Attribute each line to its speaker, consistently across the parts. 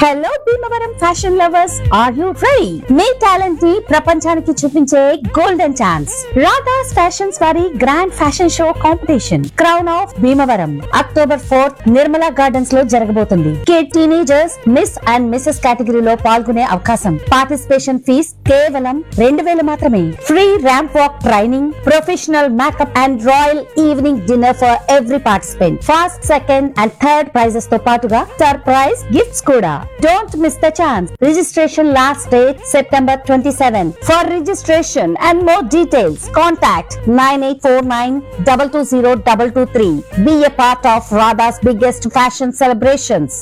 Speaker 1: hello Bhimavaram fashion lovers are you ready మీ talent ని ప్రపంచానికి చూపించే గోల్డెన్ ఛాన్స్ రాధాస్ ఫ్యాషన్స్ వారి grand fashion show competition crown of Bhimavaram October fourth Nirmala gardens లో జరగబోతుంది kid teenagers miss and Mrs కేటగిరీలో పాల్గొనే అవకాశం పార్టిసిపేషన్ ఫీజ్ కేవలం రెండు వేలు మాత్రమే free ramp walk training professional makeup and royal evening dinner for every participant first second and third prizes తో పాటుగా సర్ప్రైజ్ గిఫ్ట్స్ కూడా don't miss the chance registration last date September twenty seven for registration and more details contact nine eight four nine double two zero double two three be a part of Radha's biggest fashion celebrations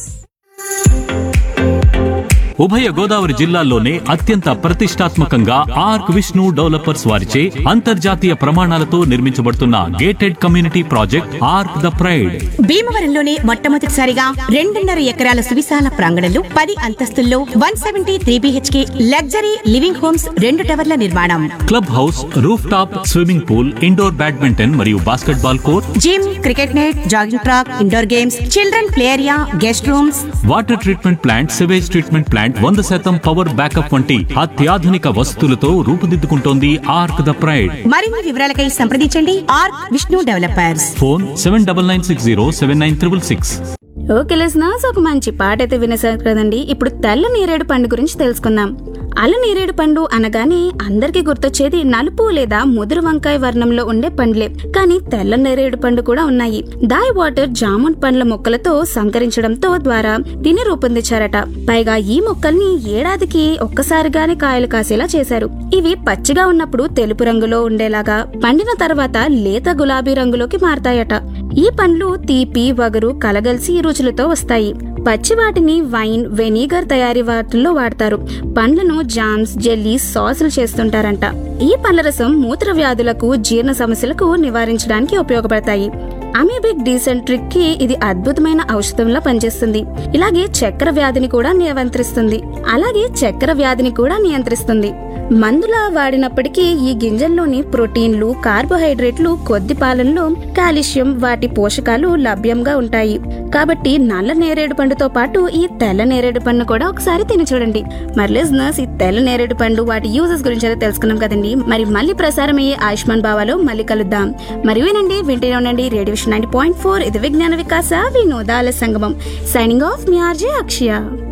Speaker 2: ఉభయ గోదావరి జిల్లాల్లోనే అత్యంత ప్రతిష్టాత్మకంగా arc Vishnu developers వారిచే అంతర్జాతీయ ప్రమాణాలతో నిర్మించబడుతున్న gated community project arc the pride
Speaker 3: భీమవరంలోనే మొట్టమొదటిసారిగా రెండున్నర ఎకరాల సువిశాల ప్రాంగణంలో పది అంతస్తుల్లో one seventy three BHK luxury living homes రెండు టవర్ల నిర్మాణం
Speaker 2: club house roof top swimming pool indoor badminton మరియు basketball court
Speaker 3: gym cricket net jogging track indoor games children play area guest rooms
Speaker 2: water treatment plant sewage treatment plant వంద శాతం power backup వంటి అత్యాధునిక వసతులతో రూపుదిద్దుకుంటోంది arc the pride
Speaker 3: మరిన్ని వివరాలకై సంప్రదించండి R Vishnu developers
Speaker 2: phone seven double nine six zero seven nine triple six
Speaker 4: okay listeners ఒక మంచి పాట అయితే వినేసారు కదండి ఇప్పుడు తెల్ల నేరేడు పండు గురించి తెలుసుకుందాం అల్ల నేరేడు పండు అనగానే అందరికీ గుర్తొచ్చేది నలుపు లేదా ముదురు వంకాయ వర్ణంలో ఉండే పండ్లే కానీ తెల్ల నేరేడు పండు కూడా ఉన్నాయి దాయ్ వాటర్ జామున్ పండ్ల మొక్కలతో సంకరించడంతో ద్వారా దీన్ని రూపొందించారట పైగా ఈ మొక్కల్ని ఏడాదికి ఒక్కసారిగానే కాయలు కాసేలా చేశారు ఇవి పచ్చిగా ఉన్నప్పుడు తెలుపు రంగులో ఉండేలాగా పండిన తర్వాత లేత గులాబీ రంగులోకి మారతాయట ఈ పండ్లు తీపి వగరు కలగలిసి రుచులతో వస్తాయి పచ్చి వాటిని వైన్ వెనిగర్ తయారీ వాటిల్లో వాడతారు పండ్లను జామ్స్ జెల్లీ సాసులు చేస్తుంటారంట ఈ పండ్ల రసం మూత్ర వ్యాధులకు జీర్ణ సమస్యలకు నివారించడానికి ఉపయోగపడతాయి అమీబిక్ డీసెంట్రిక్ కి ఇది అద్భుతమైన ఔషధంలా పనిచేస్తుంది ఇలాగే చక్కెర వ్యాధిని కూడా నియంత్రిస్తుంది అలాగే చక్కెర వ్యాధిని కూడా నియంత్రిస్తుంది మందులా వాడినప్పటికీ ఈ గింజల్లోని ప్రోటీన్లు కార్బోహైడ్రేట్లు కొద్ది పాలనలో కాల్షియం వాటి పోషకాలు లభ్యంగా ఉంటాయి కాబట్టి నల్ల నేరేడు పండుతో పాటు ఈ తెల్ల నేరేడు పండు కూడా ఒకసారి తిని చూడండి మరి లిజనర్స్ ఈ తెల్ల నేరేడు పండు వాటి యూజెస్ గురించి అయితే తెలుసుకున్నాం కదండి మరి మళ్ళీ ప్రసారం అయ్యే ఆయుష్మాన్ బావాలో మళ్ళీ కలుద్దాం మరి వినండి వింటూనే ఉండండి రేడియో నైన్టీ పాయింట్ ఫోర్ ఇది విజ్ఞాన వికాస వినోదాల సంగమం సైనింగ్ ఆఫ్ మీ ఆర్జే అక్షయ